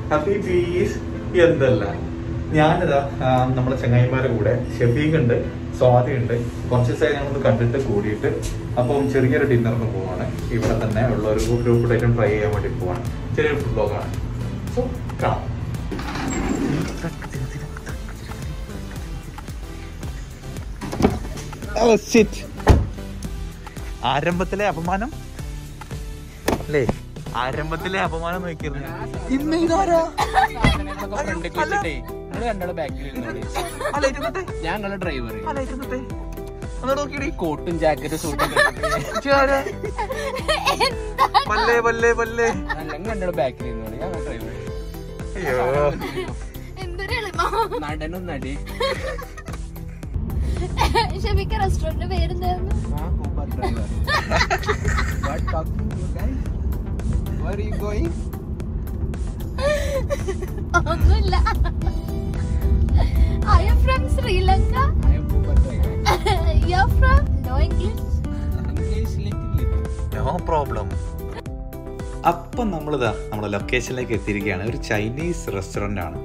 ഹബീബീസ് എന്തല്ല ഞാനിതാ ആ, നമ്മുടെ ചങ്ങായിമാരുടെ കൂടെ ഷെഫീഖ് ഉണ്ട് സ്വാതി ഉണ്ട് കുറച്ച് ദിവസമായി ഞങ്ങളൊന്ന് കണ്ടിട്ട് കൂടിയിട്ട് അപ്പം ചെറിയൊരു ഡിന്നറിന് പോവാണ് ഇവിടെ തന്നെ ഉള്ള ഒരു ഗ്രൂപ്പ് ഐറ്റം ട്രൈ ചെയ്യാൻ വേണ്ടി പോവാണ് ചെറിയൊരു ഫുഡ് ബ്ലോഗാണ് സോ കാണാം ആരംഭത്തിലെ അപമാനം അല്ലേ ആരംഭത്തിലെ അപമാനം നോക്കിയിരുന്നു ഇന്ന് ഇതാരാ ഞങ്ങളെ ഡ്രൈവർ ഒന്ന് നോക്കിയടി കോട്ടും ജാക്കറ്റും സൂട്ടും പല്ലേ പല്ലേ പല്ലേ അല്ലെങ്കിൽ രണ്ടാളും ബാക്കിൽ ഇരുന്നോളി ഞങ്ങൾ ഡ്രൈവർ അയ്യോ എന്തൊരു എളുപ്പം നടനും നടി ഷമിക്ക റെസ്റ്റോറന്റ് പേരെന്തായിരുന്നു ആ cooper driver What talking you guys? Where are you going? ഒന്നുമില്ല I'm from Sri Lanka I am Cooper driver. You are from no English English little little. No problem അപ്പം നമ്മളിതാ നമ്മുടെ ലൊക്കേഷനിലേക്ക് എത്തിയിരിക്കുകയാണ് ഒരു ചൈനീസ് റെസ്റ്റോറൻ്റ് ആണ്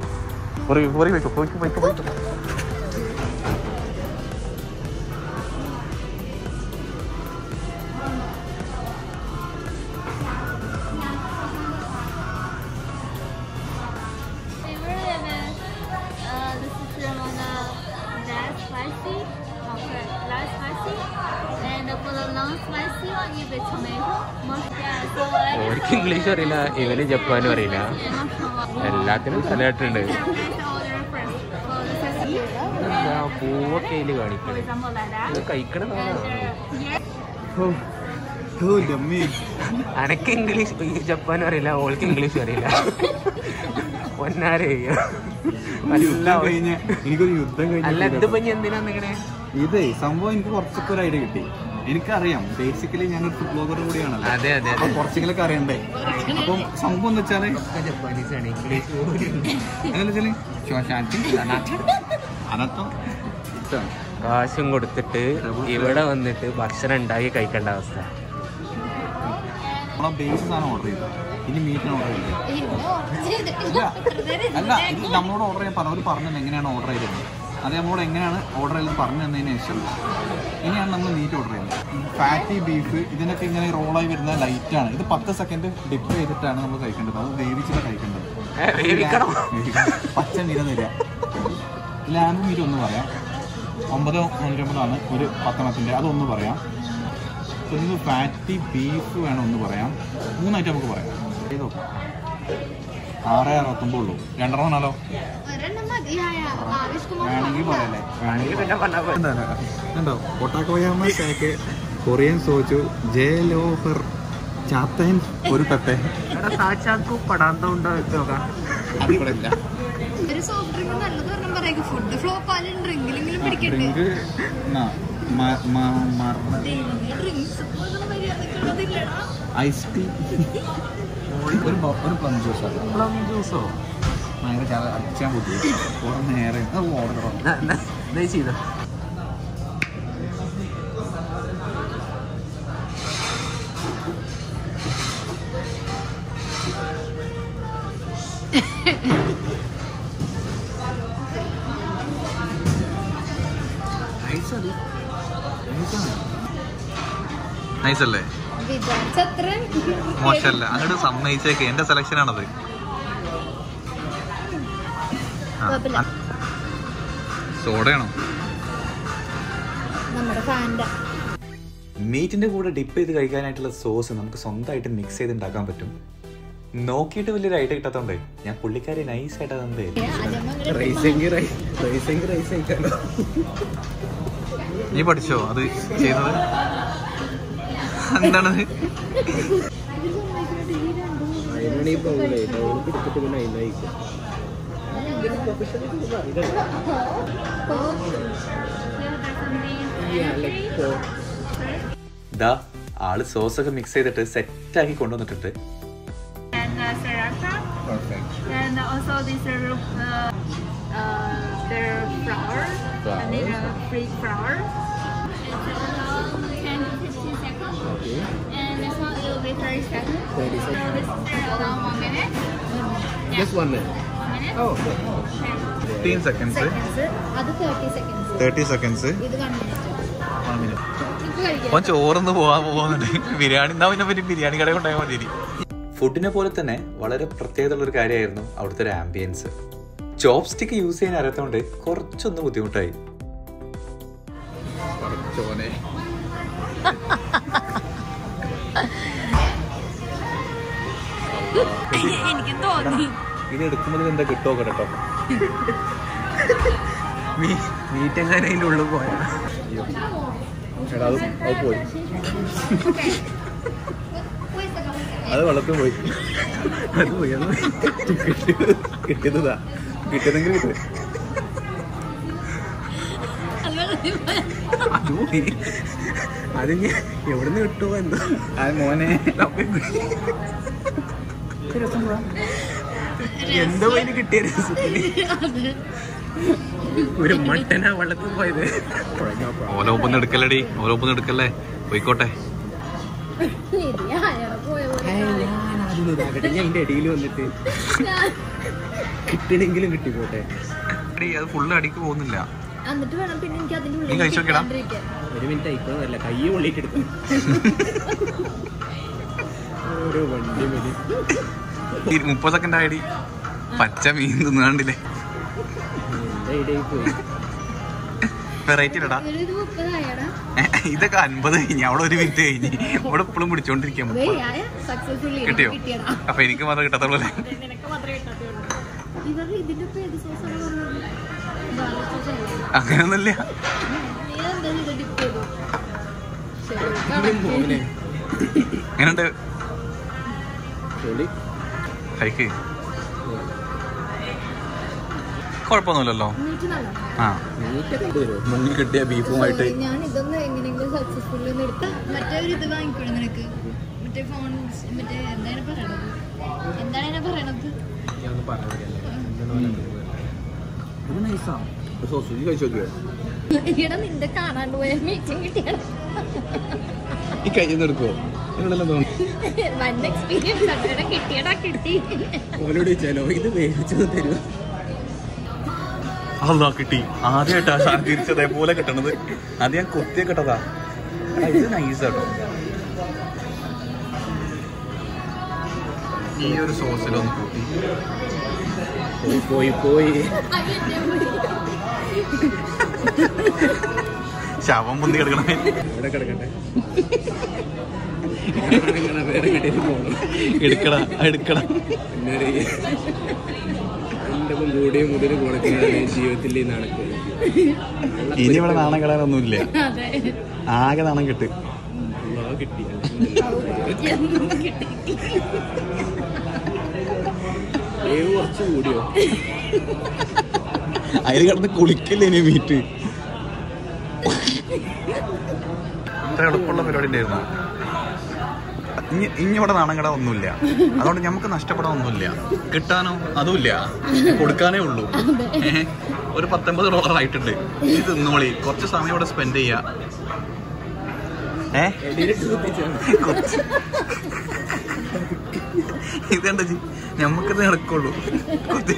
This is Ramona that spicy, okay, less spicy, and for the non-spicy one, you get tomato, mushroom, so ഓർക്ക് English അറിയില്ല ഇവന് ജപ്പാനും അറിയില്ല എല്ലാത്തിനും തലയാട്ടുണ്ട് order first. For the sesame, പൂവൊക്കെ അതില് for കാണിക്കണേ example, like that. ഇത് കഴിക്കണ And uh, yes, അനക്ക് ഇംഗ്ലീഷ് ഈ ജപ്പാനും അറിയില്ല ഓൾക്ക് ഇംഗ്ലീഷ് അറിയില്ല പൊന്നാരെ യുദ്ധം കഴിഞ്ഞ് എനിക്കൊരു യുദ്ധം അല്ല കഴിഞ്ഞ ഇതിപ്പോ ഇനി എന്തിനാ നിങ്ങടെ ഇതേ സംഭവം എനിക്ക് കുറച്ചൊക്കെ ഒരു ഐഡിയ കിട്ടി എനിക്കറിയാം ബേസിക്കലി ഞാൻ ഫുഡ് ബ്ലോഗർ കൂടിയാണല്ലോ അതെ അതെ അപ്പൊ കുറച്ചെങ്കിലൊക്കെ അറിയണ്ടേ അപ്പം സംഭവം എന്ന് വെച്ചാല് ജപ്പാനീസ് ആണ് ഇംഗ്ലീഷ് പോലും എന്താ വെച്ചാല് ശ്വാശാന്തി അനർത്ഥം ഇതാണ്. കാശും കൊടുത്തിട്ട് ഇവിടെ വന്നിട്ട് ഭക്ഷണം ഉണ്ടാക്കി കഴിക്കേണ്ട അവസ്ഥ നമ്മളെ ബേസ് സാധനം ഓർഡർ ചെയ്തു ഇനി മീറ്റിന് ഓർഡർ ചെയ്തു ഇല്ല. അല്ല ഇത് നമ്മളോട് ഓർഡർ ചെയ്യാൻ പറഞ്ഞു പറഞ്ഞത് എങ്ങനെയാണ് ഓർഡർ ചെയ്തത് അത് നമ്മളോട് എങ്ങനെയാണ് ഓർഡർ ചെയ്തത് പറഞ്ഞു തന്നതിന് ശേഷം ഇനിയാണ് നമ്മൾ മീറ്റ് ഓർഡർ ചെയ്യുന്നത് ഫാറ്റി ബീഫ് ഇതിനൊക്കെ ഇങ്ങനെ റോളായി വരുന്ന ലൈറ്റാണ് ഇത് പത്ത് സെക്കൻഡ് ഡിപ്പ് ചെയ്തിട്ടാണ് നമ്മൾ കഴിക്കേണ്ടത് അത് വേവിച്ചിട്ട് കഴിക്കേണ്ടത് ഏ, വേവിക്കണം പച്ച നിര നിര ലാമ്പ് മീറ്റ് ഒന്ന് പറയാം ഒമ്പത് തൊണ്ണൂറ്റൊമ്പതാണ് ഒരു പത്തെണ്ണത്തിൻ്റെ അതൊന്ന് പറയാം പിന്നെ ഫാറ്റി ബീഫ് വേണം ഒന്ന് പറയാം മൂന്നായിട്ട് നമുക്ക് പറയാം ഏതോ ആറ് അറുപത്തൊമ്പത് ഉള്ളൂ രണ്ടെണ്ണം ആണല്ലോ ഒരെണ്ണം മതിയായ ആവശ്യക്കുമാർ വേണമെങ്കിൽ പറയല്ലേ ആണെങ്കിൽ പിന്നെ പറഞ്ഞാൽ മതി. ഉണ്ടോ ഒട്ടാക്കോയാമ കേക്ക് കൊറിയൻ സോച്ചു ജെ ലോഹർ ചാത്തൻ ഒരു പെപ്പെ എടാ സാച്ചാക്കു പടാന്തം ഉണ്ടോ വെച്ച് നോക്കാം അതിവിടെ ഇല്ല ഒരു സോഫ്റ്റ് ഡ്രിങ്ക് നല്ലത് പറഞ്ഞാൽ പറയാം ഫുഡ് ഫ്ലോപ്പ് ആയാലും ഡ്രിങ്കിലെങ്കിലും പിടിക്കട്ടെ ഡ്രിങ്ക് ഡ്രിങ്ക്സ് മര്യാദക്കുള്ളതില്ലടാ ഐസ് ടീ ഒരു ബ- ഒരു പ്ലം ജ്യൂസ് പ്ലം ജ്യൂസോ ഭയങ്കര ചാ അടിച്ചാൻ പറ്റും കുറെ നേരം അത് ഓർഡർ ചെയ്തോ നൈസ് അല്ലേ വിചാരിച്ചത്ര മോശമല്ല അങ്ങോട്ട് സമ്മതിച്ചേക്ക് എന്റെ സെലക്ഷൻ ആണത് കുഴപ്പമില്ല സോഡയാണോ നമ്മുടെ ഫാൻ്റെ മീറ്റിന്റെ കൂടെ ഡിപ്പ് ചെയ്ത് കഴിക്കാനായിട്ടുള്ള സോസ് നമുക്ക് സ്വന്തമായിട്ട് മിക്സ് ചെയ്ത് ഉണ്ടാക്കാൻ പറ്റും നോക്കിയിട്ട് വലിയൊരു ഐഡിയ കിട്ടാത്തോണ്ടേ ഞാൻ പുള്ളിക്കാരി നൈസ് ആയിട്ട് അതെന്തേ റൈസെങ്കിൽ റൈസെങ്കിൽ റൈസ് കഴിക്കാലോ നീ പഠിച്ചോ അത് ചെയ്യുന്നത് എന്താണത് അതിനാണ് ഈ പോകൂലേ ടൗണിൽ എടുത്തിട്ട് പിന്നെ അതിന് കഴിക്കാം ദാ ആള് സോസ് ഒക്കെ മിക്സ് ചെയ്തിട്ട് സെറ്റ് ആക്കി കൊണ്ടുവന്നിട്ടുണ്ട് and uh, sriracha and also this uh, uh, their flour, I mean uh, free flour. It's around 10 to 15 seconds. And this one will be 30 seconds. 30 So this is around one minute. Just one oh fifteen seconds seconds അത് thirty seconds thirty seconds ഇത് one minute ഇപ്പൊ കഴിക്കാം അപ്പൊ ചോറൊന്ന് പോവാൻ പോകുന്നുണ്ട് ബിരിയാണി എന്നാ പിന്നെ പറ്റി ബിരിയാണി കട കൊണ്ടായാൽ മതി ഫുഡിനെ പോലെ തന്നെ വളരെ പ്രത്യേകതയുള്ള ഒരു കാര്യമായിരുന്നു അവിടുത്തെ ഒരു ആംബിയൻസ് ചോപ്പ് സ്റ്റിക്ക് യൂസ് ചെയ്യാൻ അറിയാത്തതുകൊണ്ട് കുറച്ചൊന്ന് ബുദ്ധിമുട്ടായി ചോനെ എനിക്ക് തോന്നി ഇത് എടുക്കുമ്പോൾ എന്താ കിട്ടോ കേട്ടോ മീറ്റ് എങ്ങനെ അതിൻ്റെ ഉള്ളിൽ പോയാ എടാ അത് അത് പോയി അത് വെള്ളത്തിൽ പോയി അത് പോയി അത് പോയി കിട്ടിയതാ കിട്ടിയതെങ്കിൽ കിട്ടും അത് പോയി അത് ഇനി എവിടുന്ന് കിട്ടുമോ എന്തോ ആ മോനെ എന്തോ അതിന് കിട്ടിയ രസത്തിന് ഒരു മട്ടനാ വെള്ളത്തിൽ പോയത് ഓലോപ്പൊന്ന് എടുക്കല്ലടി ഓലോപ്പൊന്ന് എടുക്കല്ലേ പോയിക്കോട്ടെ ഞാനതൊന്നും ഇതാക്കട്ടെ ഞാൻ അതിന്റെ ഇടയിൽ വന്നിട്ട് കിട്ടണെങ്കിലും കിട്ടിപ്പോട്ടെ എടി, അത് ഫുള്ള് അടിക്ക് പോകുന്നില്ല എന്നിട്ട് വേണം പിന്നെ എനിക്ക് അതിന്റെ നീ കഴിച്ച് നോക്കിയെടാ. കിട്ടാണ്ടിരിക്കാൻ. ഒരു മിനിറ്റ് ആയിക്കോന്നല്ല കൈ പൊള്ളിയിട്ട് എടുത്തു ഓരോ വണ്ടി മതി ഈ മുപ്പത് സെക്കൻഡ് ആയടി പച്ച മീൻ തിന്നാണ്ടില്ലേ എന്റെ ഇടയിൽ പോയി വെറൈറ്റി ഇല്ലടാ ഒരു ഇത് മുപ്പതായടാ ഇതൊക്കെ അൻപത് കഴിഞ്ഞ് അവിടെ ഒരു മിനിറ്റ് കഴിഞ്ഞ് ഇവിടെ ഇപ്പോഴും പിടിച്ചോണ്ടിരിക്കാൻ സക്സസ്ഫുള്ളി കിട്ടിയോ കിട്ടിയടാ അപ്പൊ എനിക്ക് മാത്രമേ കിട്ടത്തുള്ളൂ അല്ലേ നിനക്ക് മാത്രമേ കിട്ടാത്തുള്ളൂ ഇവർ ഇതിന്റെ ഇപ്പൊ ഏത് സോസാണ് പറഞ്ഞത് ബാലൻ sauce അല്ലേ? അങ്ങനെയൊന്നുമില്ല നീ എന്താ ഇത് ഡിപ്പ് ചെയ്തു ശരി ഇവനും മോനെ എങ്ങനെയുണ്ട് പൊളി കഴിക്ക് കുഴപ്പമൊന്നുമില്ലല്ലോ എന്നിട്ട് നല്ല ആ നീറ്റ് കൊണ്ടുവരുമോ മുന്നിൽ കിട്ടിയ ബീഫുമായിട്ട് ഞാൻ ഇതൊന്ന് എങ്ങനെയെങ്കിലും സക്സസ്ഫുള്ളി ഒന്ന് എടുത്ത മറ്റേ ഒരു ഇത് വാങ്ങിക്കണം നിനക്ക് മറ്റേ ഫോൺ മറ്റേ എന്താണ് പറയണത് എന്താണ് എന്നെ പറയണത് ഞാൻ ഒന്ന് പറഞ്ഞില്ല ഇത് നൈസാ സോസ് ഈ കഴിച്ചു നോക്കിയോ എടാ നിന്റെ കാണാണ്ട് പോയ മീറ്റിംഗ് കിട്ടിയാണ് ഈ കയ്യിൽ നിന്ന് എടുക്കുമോ എന്നോടെല്ലാം തോന്നി വൺ എക്സ്പീരിയൻസ് അങ്ങനെ കിട്ടിയടാ കിട്ടി ഓനോട് ചോദിച്ചാലോ ഇത് വേവിച്ചത് തരുമോ അതാ കിട്ടി ആദ്യമായിട്ടാ സാധനം തിരിച്ചതേപോലെ കിട്ടണത് അത് ഞാൻ കൊത്തിയ കിട്ടതാ ആ, ഇത് നൈസ് കേട്ടോ ഈ ഒരു സോസിലൊന്ന് കൂട്ടി പോയി പോയി പോയി ശവം പൊന്തി കിടക്കണേ ഇവിടെ കിടക്കട്ടെ ഇങ്ങനെ വേറെ കടയിൽ പോകണം എടുക്കടാ എടുക്കടാ എന്നൊരു എൻ്റെ കൂടിയ മുതൽ കൊടുക്കുന്നതാണ് ജീവിതത്തിൽ ഈ നടക്കുക ഇനി ഇവിടെ നാണം കിടാനൊന്നുമില്ല അതെ ആകെ നാണം കിട്ട് കിട്ടി എന്നും കിട്ടി വേവ് കുറച്ച് കൂടിയോ അതിൽ കിടന്ന് കുളിക്കില്ലേ ഇനി മീറ്റ് ഇത്ര എളുപ്പമുള്ള പരിപാടി ഉണ്ടായിരുന്നു ഇനി ഇനി ഇവിടെ നാണം കിടാൻ ഒന്നുമില്ല അതുകൊണ്ട് നമുക്ക് നഷ്ടപ്പെടാൻ ഒന്നുമില്ല കിട്ടാനോ അതുമില്ല കൊടുക്കാനേ ഉള്ളൂ ഏഹ് ഒരു പത്തൊമ്പത് ഡോളർ ആയിട്ടുണ്ട് ഇത് തിന്നോളി കുറച്ച് സമയം ഇവിടെ സ്പെൻഡ് ചെയ്യാ ഏ എടീലിട്ട് കുത്തിച്ചാണ് കുറച്ച് ഇതെന്താ ജി ഞമ്മക്കിത് നടക്കുള്ളൂ കുത്തി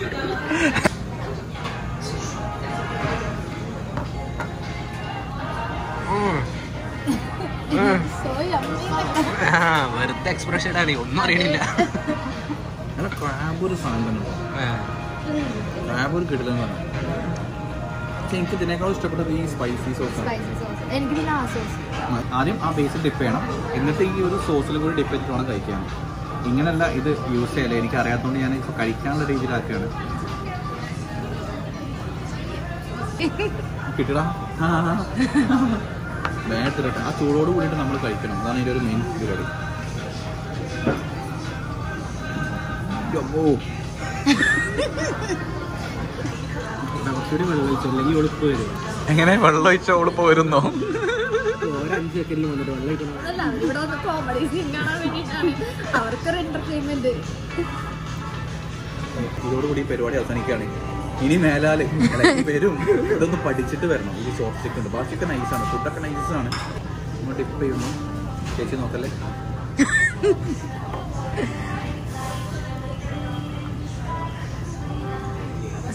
So yummy. വെറുതെ എക്സ്പ്രഷൻ ഇടാനേ ഒന്നും അറിയണില്ല നല്ല ക്രാബ് ഒരു സാധനം തന്നെ ക്രാബ് ഒരു കിടിലെന്ന് പറഞ്ഞു പക്ഷെ എനിക്ക് ഇതിനേക്കാളും ഇഷ്ടപ്പെട്ടത് ഈ സ്പൈസി സോസാണ് Spicy sauce. എനിക്ക് പിന്നെ ആ സോസ് ആദ്യം ആ ബേസിൽ ഡിപ്പ് ചെയ്യണം എന്നിട്ട് ഈ ഒരു സോസിൽ കൂടി ഡിപ്പ് ചെയ്തിട്ട് വേണം കഴിക്കാൻ ഇങ്ങനല്ല ഇത് യൂസ് ചെയ്യല്ലേ എനിക്ക് അറിയാത്തതുകൊണ്ട് ഞാൻ ഇപ്പോൾ കഴിക്കാനുള്ള രീതിയിലാക്കുകയാണ് കിട്ടടാ വേണ്ടിട്ട് ആ ചൂടോട് കൂടിയിട്ട് നമ്മൾ കഴിക്കണം അതാണ് ഇതിൻ്റെ ഒരു മെയിൻ പരിപാടി യ്യോ. കുറച്ചുകൂടി വെള്ളം ഒഴിച്ചു അല്ലെങ്കിൽ എളുപ്പ് വരും എങ്ങനെ വെള്ളം ഒഴിച്ച ഓളിപ്പോ വരുന്നോ ഓരോ അഞ്ച് സെക്കൻഡിൽ വന്നിട്ട് വെള്ളം ഒഴിക്കണം അല്ല ഇവിടെ വന്ന് കോമഡി സീൻ കാണാൻ വേണ്ടിയിട്ടാണ് അവർക്കൊരു എന്റർടൈൻമെന്റ് ഇതോടുകൂടി ഈ പരിപാടി അവസാനിക്കുകയാണ് ഇനി മേലാല് അല്ല, ഇനി വരും ഇതൊന്ന് പഠിച്ചിട്ട് വരണം ഈ സോഫ്റ്റ് സ്റ്റിക്ക് ഉണ്ട് ബാക്കിയൊക്കെ നൈസാണ് ഫുഡൊക്കെ നൈസാണ് നമ്മൾ ഡിപ്പ് ചെയ്യുന്നു ചേച്ചി നോക്കല്ലേ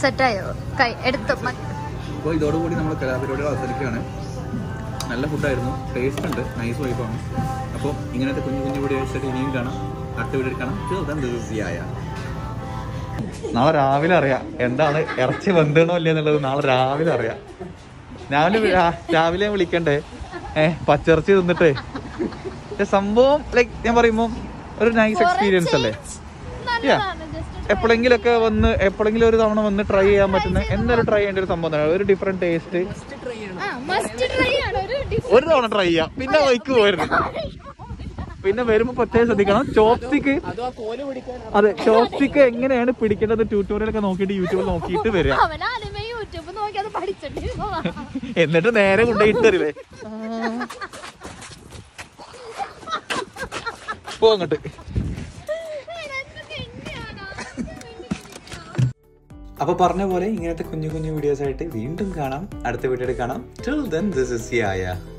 സെറ്റായോ കൈ എടുത്തു അപ്പോൾ ഇതോടുകൂടി നമ്മൾ കലാപരിപാടികൾ അവതരിക്കുകയാണ് നല്ല ഫുഡായിരുന്നു ടേസ്റ്റ് ഉണ്ട് നൈസ് വൈബാണ് അപ്പോൾ ഇങ്ങനത്തെ കുഞ്ഞു കുഞ്ഞു വീഡിയോ ആയിട്ട് ഇനിയും കാണാം അടുത്ത വീഡിയോ കാണാം ചെറുതാൻ ദിവസിയായ നാളെ രാവിലെ അറിയാം എന്താണ് ഇറച്ചി വെന്തണോ ഇല്ല എന്നുള്ളത് നാളെ രാവിലെ അറിയാം രാവിലെ വി- രാ- രാവിലെ വിളിക്കണ്ടേ ഏ പച്ചിറച്ചി തിന്നിട്ടേ പക്ഷെ സംഭവം ലൈക്ക് ഞാൻ പറയുമ്പോ ഒരു നൈസ് എക്സ്പീരിയൻസ് അല്ലേ എപ്പോഴെങ്കിലൊക്കെ വന്ന് എപ്പോഴെങ്കിലും ഒരു തവണ വന്ന് ട്രൈ ചെയ്യാൻ പറ്റുന്ന എന്തായാലും ട്രൈ ചെയ്യേണ്ട ഒരു സംഭവം തന്നെ ഒരു ഡിഫറെന്റ് ടേസ്റ്റ് മസ്റ്റ് ട്രൈ ആണ് ഒരു ഒരു തവണ ട്രൈ ചെയ്യാം പിന്നെ വൈക്ക് പോയിരുന്നു പിന്നെ വരുമ്പോ പ്രത്യേകം ശ്രദ്ധിക്കണം ചോപ്സ്റ്റിക്ക് അതെ ചോപ്സ്റ്റിക്ക് എങ്ങനെയാണ് പിടിക്കേണ്ടത് ട്യൂട്ടോറിയൽ ഒക്കെ നോക്കിയിട്ട് യൂട്യൂബിൽ നോക്കിയിട്ട് വരിക അവൻ ആദ്യമേ യൂട്യൂബ് നോക്കി അത് പഠിച്ചിട്ട് എന്നിട്ട് നേരെ കൊണ്ടുപോയിട്ട് തരില്ലേ പോ അങ്ങോട്ട് അപ്പോൾ പറഞ്ഞ പോലെ ഇങ്ങനത്തെ കുഞ്ഞു കുഞ്ഞു വീഡിയോസ് ആയിട്ട് വീണ്ടും കാണാം അടുത്ത വീഡിയോയിൽ കാണാം ടിൽ ദെൻ ദിസ് ഇസ് യായ